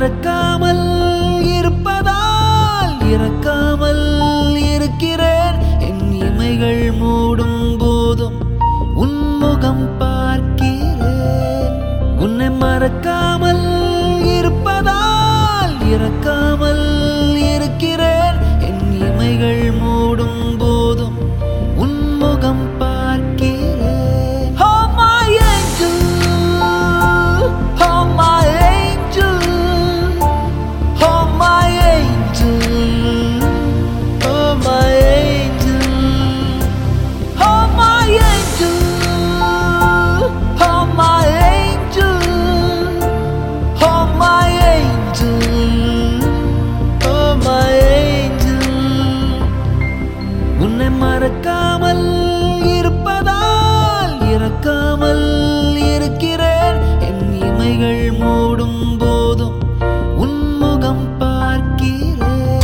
மறக்காமல் இருப்பதால் இறக்காமல் இருக்கிறேன் என் இமைகள் மூடும் போதும் உன்முகம் பார்க்கிறேன் உன்னை மறக்காமல் இருப்பதால் இறக்காமல் இருக்கிறேன் என் இமைகள் மூடும் போதும் உன்முகம் பார்க்கிறேன் Oh my angel Oh my angel Oh my angel Oh my angel Oh my angel Oh my angel Oh my angel Oh my angel உன்னை மறக்காமல் இருப்பதால் இறக்காமல் இருக்கிறேன் என் இமைகள் மூடும் போதும் உன்முகம் பார்க்கிறேன்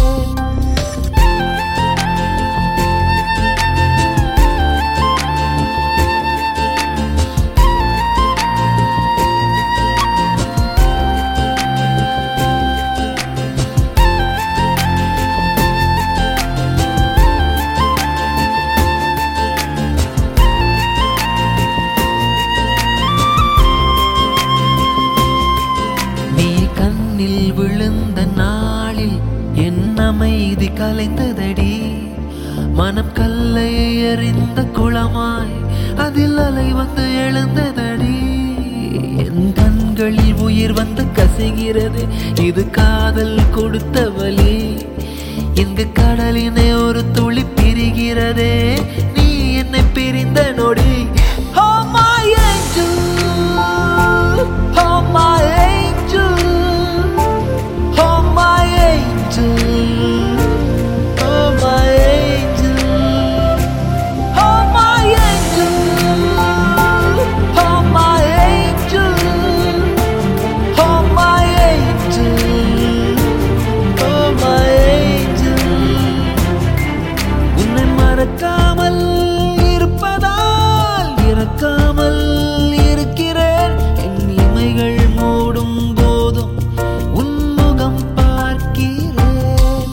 நீ கண்ணில் விழுந்த நாளில் என் அமைதி கலைந்ததடி மனம் கல்லை எறிந்த குளமாய் அதில் அலை வந்து எழுந்ததடி என் கண்களில் உயிர் வந்து கசைகிறது இது காதல் கொடுத்த வலி இங்கு கடலினை ஒரு துளி பிரிகிறதே நீ என்னை பிரிந்த நொடி Oh my angel Oh my angel Oh my angel Oh my angel Oh my angel Oh my angel Oh my angel Oh my angel உன்னை மறக்காமல் இருப்பதால் இறக்காமல் இருக்கிறேன் என் இமைகள் மூடும் போதும் உன்முகம் பார்க்கிறேன்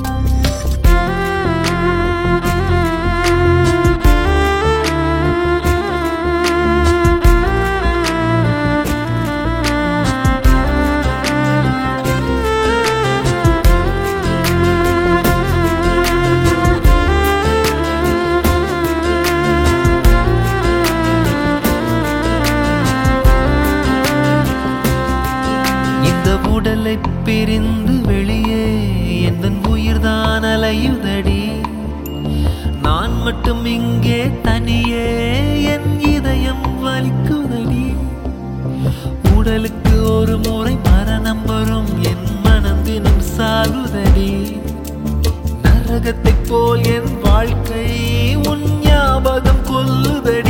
இந்த உடலை பிரிந்து வெளியே எந்த உயிர்தான் அலையுதடி நான் மட்டும் இங்கே தனியே என் இதயம் வலிக்குதடி உடலுக்கு ஒரு முறை மரணம் வரும் என் மனம் தினம் சாகுதடி நரகத்தைப் போல் என் வாழ்க்கை உன் ஞாபகம் கொல்லுதடி